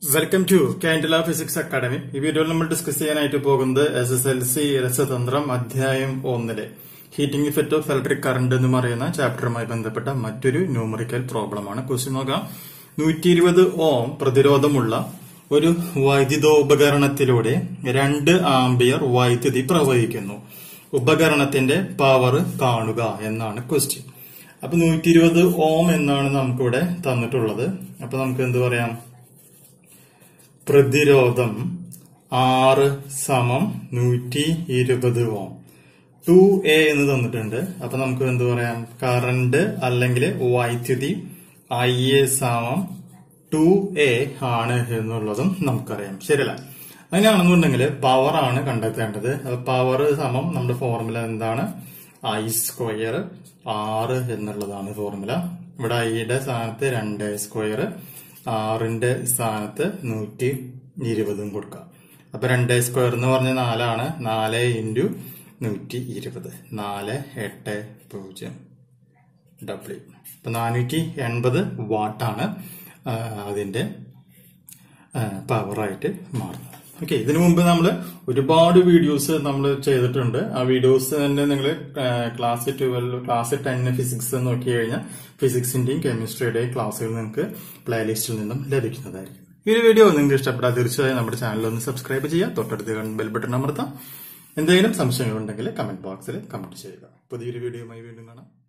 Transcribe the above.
welcome to കാൻഡില physics academy ഈ വീഡിയോയിൽ നമ്മൾ ഡിസ്കസ് ചെയ്യാനായിട്ട് പോകുന്നത് എസ് എസ് എൽ സി രസതന്ത്രം അധ്യായം ഒന്നിലെ heating effect of electric current എന്ന് പറയുന്ന ചാപ്റ്ററുമായി ബന്ധപ്പെട്ട മറ്റൊരു ന്യൂമറിക്കൽ പ്രോബ്ലമാണ് ക്വസ്റ്റ്യൻ നോക്കാം നൂറ്റി ഇരുപത് ഓം പ്രതിരോധമുള്ള ഒരു വൈദ്യുതോപകരണത്തിലൂടെ രണ്ട് ആംബിയർ വൈദ്യുതി പ്രവഹിക്കുന്നു ഉപകരണത്തിന്റെ പവർ കാണുക എന്നാണ് ക്വസ്റ്റ്യൻ അപ്പൊ നൂറ്റി ഇരുപത് ഓം എന്നാണ് നമുക്കിവിടെ തന്നിട്ടുള്ളത് അപ്പൊ നമുക്ക് എന്ത് പറയാം പ്രതിരോധം ആറ് സമം നൂറ്റി ഇരുപത് ഓം ടു എ എന്ന് തന്നിട്ടുണ്ട് അപ്പൊ നമുക്ക് എന്ത് പറയാം കറണ്ട് അല്ലെങ്കിൽ വൈദ്യുതി ഐ എ സമം ടു എ ആണ് എന്നുള്ളതും നമുക്കറിയാം ശരിയല്ല അങ്ങനെയാണെന്നുണ്ടെങ്കിൽ പവർ ആണ് കണ്ടെത്തേണ്ടത് പവർ സമം നമ്മുടെ ഫോർമുല എന്താണ് ഐ സ്ക്വയർ ആറ് എന്നുള്ളതാണ് ഫോർമുല ഇവിടെ ഐയുടെ സ്ഥാനത്ത് രണ്ട് സ്ക്വയർ ആറിന്റെ സ്ഥാനത്ത് നൂറ്റി ഇരുപതും കൊടുക്കാം അപ്പൊ രണ്ട് സ്ക്വയർ എന്ന് പറഞ്ഞ നാലാണ് നാല് ഇൻറ്റു നൂറ്റി ഇരുപത് നാല് എട്ട് പൂജ്യം ഡബ്ല്യു ഇപ്പൊ നാനൂറ്റി എൺപത് വാട്ടാണ് ആ, അതിന്റെ പവറായിട്ട് മാറുന്നത് ഓക്കെ ഇതിനു മുമ്പ് നമ്മൾ ഒരുപാട് വീഡിയോസ് നമ്മൾ ചെയ്തിട്ടുണ്ട് ആ വീഡിയോസ് തന്നെ നിങ്ങൾ class twelve class ten physics നോക്കി കഴിഞ്ഞാൽ ഫിസിക്സിന്റെയും കെമിസ്ട്രിയുടെയും ക്ലാസ്സുകൾ നിങ്ങൾക്ക് പ്ലേലിസ്റ്റിൽ നിന്നും ലഭിക്കുന്നതായിരിക്കും ഈ ഒരു വീഡിയോ നിങ്ങൾക്ക് ഇഷ്ടപ്പെട്ടാൽ തീർച്ചയായും നമ്മുടെ ചാനൽ ഒന്ന് സബ്സ്ക്രൈബ് ചെയ്യുക തൊട്ടടുത്ത് ബെൽ ബട്ടൺ അമർത്താം എന്തെങ്കിലും സംശയങ്ങളുണ്ടെങ്കിൽ കമന്റ് ബോക്സിൽ കമന്റ് ചെയ്യുക പുതിയൊരു വീഡിയോയുമായി വീണ്ടും കാണാം